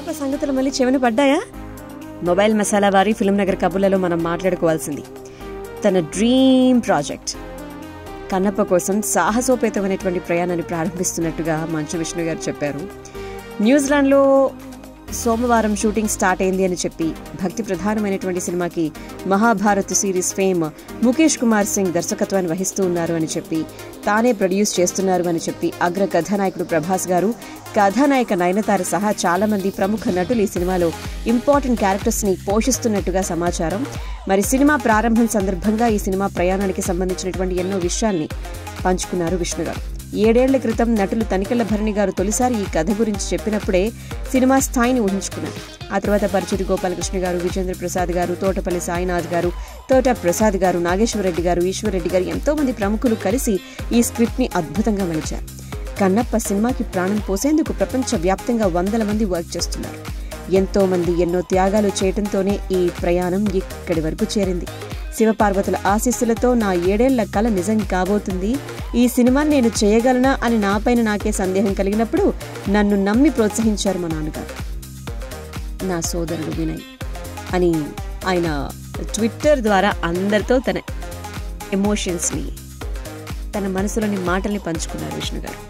కన్నప్ప సంగతులు మళ్ళీ చెవిన పడ్డాయా మొబైల్ మసాలా వారి ఫిల్మ్ నగర్ కబుర్లలో మనం మాట్లాడుకోవాల్సింది తన డ్రీమ్ ప్రాజెక్ట్ కన్నప్ప కోసం సాహసోపేతమైనటువంటి ప్రయాణాన్ని ప్రారంభిస్తున్నట్టుగా మంచు విష్ణు గారు చెప్పారు న్యూజిలాండ్లో సోమవారం షూటింగ్ స్టార్ట్ అయింది అని చెప్పి భక్తి ప్రధానమైనటువంటి సినిమాకి మహాభారత్ సిరీస్ ఫేమ్ ముఖేష్ కుమార్ సింగ్ దర్శకత్వాన్ని వహిస్తూ ఉన్నారు అని చెప్పి తానే ప్రొడ్యూస్ చేస్తున్నారు అని చెప్పి అగ్ర కథానాయకుడు ప్రభాస్ గారు కథానాయక నయనతార సహా చాలా మంది ప్రముఖ నటులు ఈ సినిమాలో ఇంపార్టెంట్ క్యారెక్టర్స్ ని పోషిస్తున్నట్టుగా సమాచారం మరి సినిమా ప్రారంభం సందర్భంగా ఈ సినిమా ప్రయాణానికి సంబంధించినటువంటి ఎన్నో విషయాల్ని పంచుకున్నారు విష్ణు గారు ఏడేళ్ల క్రితం నటులు తనికెళ్ల భరణి గారు తొలిసారి ఈ కథ గురించి చెప్పినప్పుడే సినిమా స్థాయిని ఊహించుకున్నారు ఆ తర్వాత పరిచిటి గోపాలకృష్ణ గారు విజేంద్ర ప్రసాద్ గారు తోటపల్లి సాయినాథ్ గారు తోట ప్రసాద్ గారు నాగేశ్వరరెడ్డి గారు ఈశ్వర్రెడ్డి గారు ఎంతో మంది ప్రముఖులు కలిసి ఈ స్క్రిప్ట్ ని అద్భుతంగా మలిచారు కన్నప్ప సినిమాకి ప్రాణం పోసేందుకు ప్రపంచ వ్యాప్తంగా వందల మంది వర్క్ చేస్తున్నారు ఎంతో మంది ఎన్నో త్యాగాలు చేయటంతోనే ఈ ప్రయాణం ఇక్కడి వరకు చేరింది శివపార్వతుల ఆశీస్సులతో నా ఏడేళ్ల కల నిజం కాబోతుంది ఈ సినిమాని నేను చేయగలనా అని నాపైన నాకే సందేహం కలిగినప్పుడు నన్ను నమ్మి ప్రోత్సహించారు మా నాన్నగారు నా సోదరుడు వినయ్ అని ఆయన ట్విట్టర్ ద్వారా అందరితో తన ఎమోషన్స్ని తన మనసులోని మాటల్ని పంచుకున్నారు విష్ణు గారు